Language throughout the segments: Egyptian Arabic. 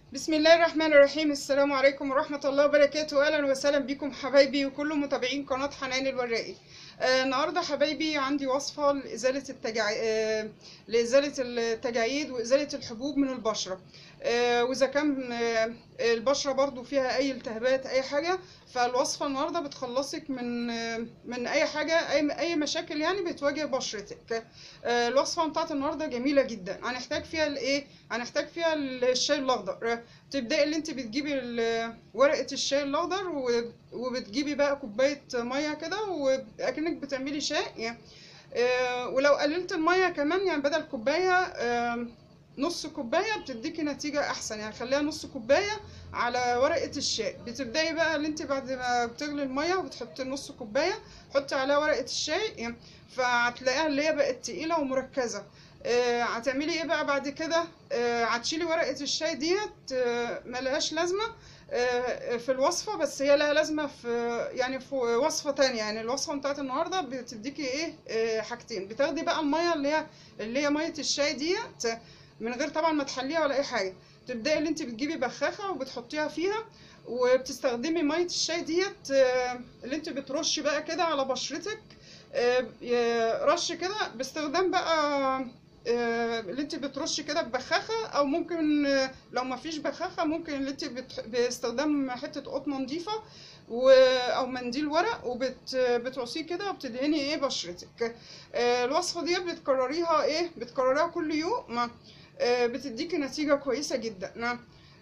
بسم الله الرحمن الرحيم السلام عليكم ورحمة الله وبركاته أهلا وسهلا بكم حبايبي وكل متابعين قناة حنان الوراقي آه النهاردة حبايبي عندي وصفة لإزالة التجع... آه لإزالة التجاعيد وإزالة الحبوب من البشرة آه وإذا كان آه البشرة برضو فيها أي التهابات أي حاجة فالوصفة النهاردة بتخلصك من آه من أي حاجة أي أي مشاكل يعني بتواجه بشرتك آه الوصفة بتاعت النهاردة جميلة جدا هنحتاج فيها الإيه هنحتاج فيها الشاي الأخضر تبدأي اللي انت بتجيبي ورقة الشاي الأخضر وبتجيبي بقى كوباية مية كده وأكنك بتعملي شاي يعني ولو قللت المية كمان يعني بدل كوباية نص كوباية بتديكي نتيجة أحسن يعني خليها نص كوباية على ورقة الشاي بتبدأي بقى اللي انت بعد ما بتغلي المية وبتحطي نص كوباية حطي عليها ورقة الشاي فهتلاقيها اللي هي بقت تقيلة ومركزة آه هتعملي ايه بقى بعد كده آه هتشيلي ورقه الشاي ديت آه ملهاش لازمه آه في الوصفه بس هي لها لازمه في يعني في وصفه تانية يعني الوصفه بتاعت النهارده بتديكي ايه آه حاجتين بتاخدي بقى الميه اللي هي اللي هي ميه الشاي ديت من غير طبعا ما تحليها ولا اي حاجه تبداي اللي انت بتجيبي بخاخه وبتحطيها فيها وبتستخدمي ميه الشاي ديت آه اللي انت بترشي بقى كده على بشرتك آه رش كده باستخدام بقى اللي انت بترشي كده ببخاخه او ممكن لو ما فيش بخاخه ممكن اللي انت باستخدام حته قطنه نظيفه و... او منديل ورق وبتعصيه كده وبتدهني ايه بشرتك الوصفه دي بتكرريها ايه بتكرريها كل يوم بتديكي نتيجه كويسه جدا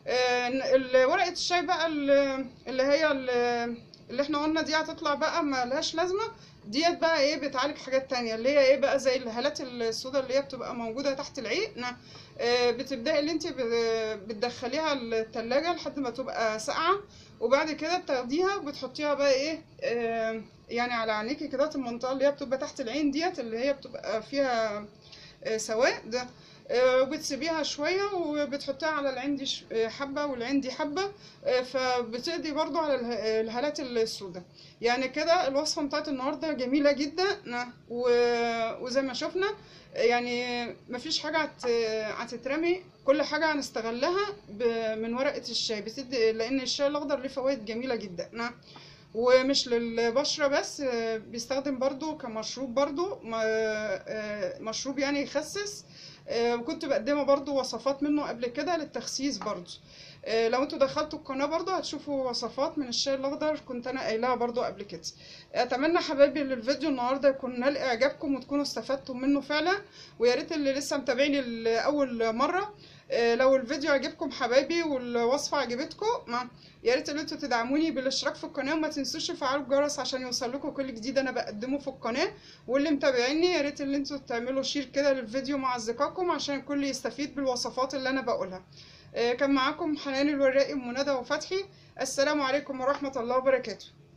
ورقه الشاي بقى اللي هي اللي احنا قلنا دي هتطلع بقى ملهاش لازمه ديت بقى ايه بتعالج حاجات تانية اللي هي ايه بقى زي الهالات السوداء اللي هي بتبقى موجودة تحت العين آه بتبدأي اللي انت بتدخليها التلاجة لحد ما تبقى ساقعة وبعد كده بتاخديها وبتحطيها بقى ايه آه يعني على عينيكي كده المنطقة اللي هي بتبقى تحت العين ديت اللي هي بتبقى فيها آه سواد وبتسيبيها شوية وبتحطيها على العين دي حبة والعين دي حبة فبتقضي برضو على الهالات السوداء يعني كده الوصفة بتاعت النهاردة جميلة جدا وزي ما شفنا يعني مفيش حاجة هتترمي كل حاجة هنستغلها من ورقة الشاي بتدي لأن الشاي الأخضر ليه فوائد جميلة جدا ومش للبشرة بس بيستخدم برضو كمشروب برضو مشروب يعني يخسس وكنت بقدمه برضو وصفات منه قبل كده للتخسيس برضو لو انتوا دخلتوا القناه برضو هتشوفوا وصفات من الشاي الاخضر كنت انا قايلها برضو قبل كده اتمنى حبايبي ان الفيديو النهارده يكون نال اعجابكم وتكونوا استفدتوا منه فعلا ويا ريت اللي لسه متابعيني لاول مره لو الفيديو عجبكم حبايبي والوصفه عجبتكم يا ريت ان انتوا تدعموني بالاشتراك في القناه وما تنسوش تفعلوا الجرس عشان يوصل لكم كل جديد انا بقدمه في القناه واللي متابعيني يا ريت ان انتوا تعملوا شير كده للفيديو مع اصدقائكم عشان الكل يستفيد بالوصفات اللي انا بقولها كان معاكم حنان الوراقي ومنى وفتحي السلام عليكم ورحمه الله وبركاته